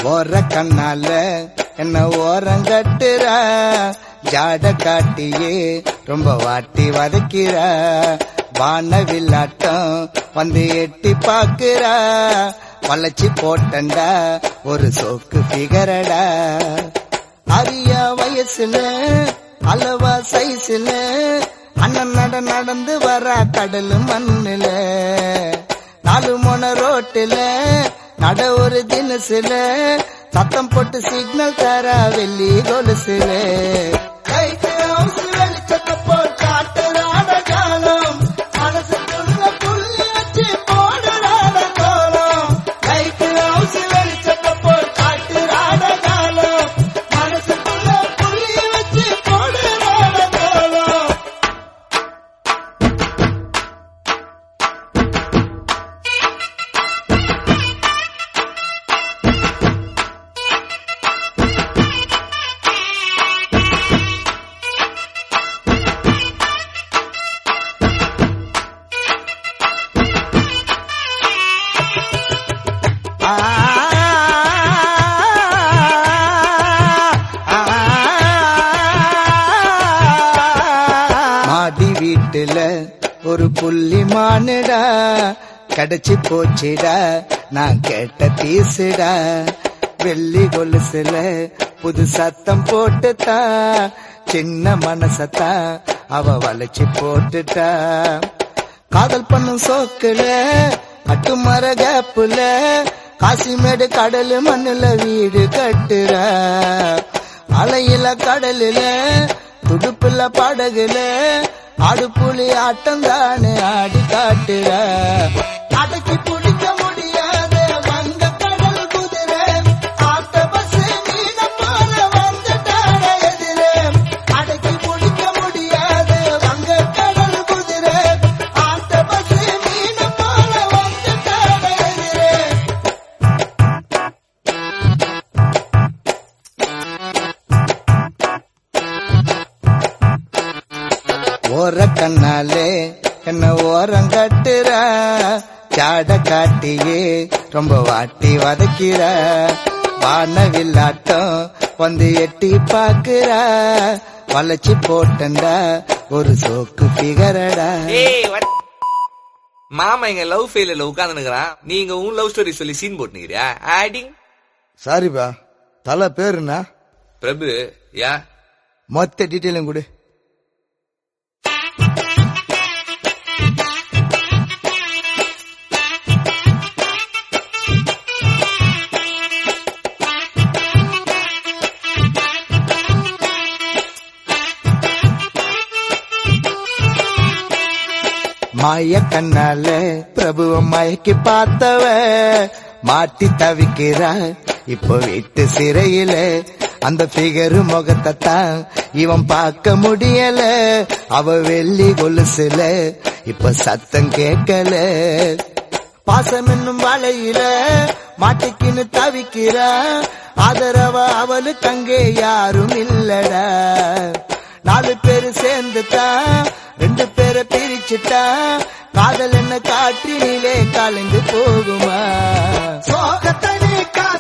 ஓர கண்ணால என்ன ஓரம் கட்டுற ஜாட காட்டியே ரொம்ப வாட்டி வதக்கிற வானவில்லாட்டம் வந்து எட்டி பாக்குற வளைச்சி போட்டண்டா ஒரு சோக்கு பிகரடா அரிய வயசுல அளவா சைஸ்ல அண்ணன் நட நடந்து வர கடல் மண்ணுல நாலு மொன ரோட்டுல நட ஒரு தினசுல சத்தம் போட்டு சிக்னல் தர வெள்ளி கொலுசுல கைக்கு ஹவுஸ் வெளிச்சத்தை போல் காட்டுறான காலம் மனசுக்குள்ள புள்ளி வச்சு போடுறான கோலம் கைக்கு ஹவுஸ் வெளிச்சத்தை போல் காட்டுறான காலம் மனசுக்குள்ள புள்ளி வச்சு போடுறான கோலம் மாடி வீட்டுல ஒரு புள்ளி மானுடா கிடைச்சு போச்சுடா நான் கேட்ட பீசுடா வெள்ளி கொலுசுல புது சத்தம் போட்டுட்டா சின்ன மனசத்தா அவ வளைச்சு போட்டுட்டா காதல் பண்ணும் சோக்குல கட்டுமர கேப்புல காசிமேடு கடல் மண்ணுல வீடு கட்டுற அலையில கடலுல துடுப்புல படகுல ஆடு புலி ஆட்டம் தானே ஆடி காட்டுற அடக்கி பிடிக்க முடியாத வங்க கடல் குதிரை ஆட்ட பஸ் மீன போல வந்துட்டாட எதிரே அடக்கி பிடிக்க முடியாத வங்க கடல் குதிரை ஆட்ட பஸ் மீன போல வந்துட்டாட எதிரே ஓர கண்ணாலே என்ன ஓரம் கட்டுற சாட காட்டியே ரொம்ப வாட்டி வதக்கிற வானவில்லாட்டம் வந்து எட்டி பாக்குற வளைச்சு போட்டண்டா ஒரு சோக்கு பிகரடா ஏய் what? மாமா இங்க லவ் ஃபெயிலியர்ல உட்கார்ந்து நீங்க உன் லவ் ஸ்டோரி சொல்லி சீன் போட்டுனுக்கிறியா ஆடிங் சாரிப்பா தலை பேருண்ணா பிரபு யா மொத்த டீட்டெயிலும் கொடு மாய கண்ணால பிரபுவ மயக்கி பார்த்தவ மாட்டி தவிக்கிறா இப்போ வீட்டு சிறையில அந்த பிகரு முகத்தை தான் இவன் பார்க்க முடியல அவ வெள்ளி கொலுசுல இப்ப சத்தம் கேட்கல பாசம் என்னும் வலையில மாட்டிக்கின்னு தவிக்கிற ஆதரவ அவளுக்கு அங்கே யாரும் இல்லடா நாலு பேரு சேர்ந்துட்டா ரெண்டு பேரை பிரிச்சுட்டா காதல் என்ன காற்றினிலே கலந்து போகுமா சோகத்தனி கா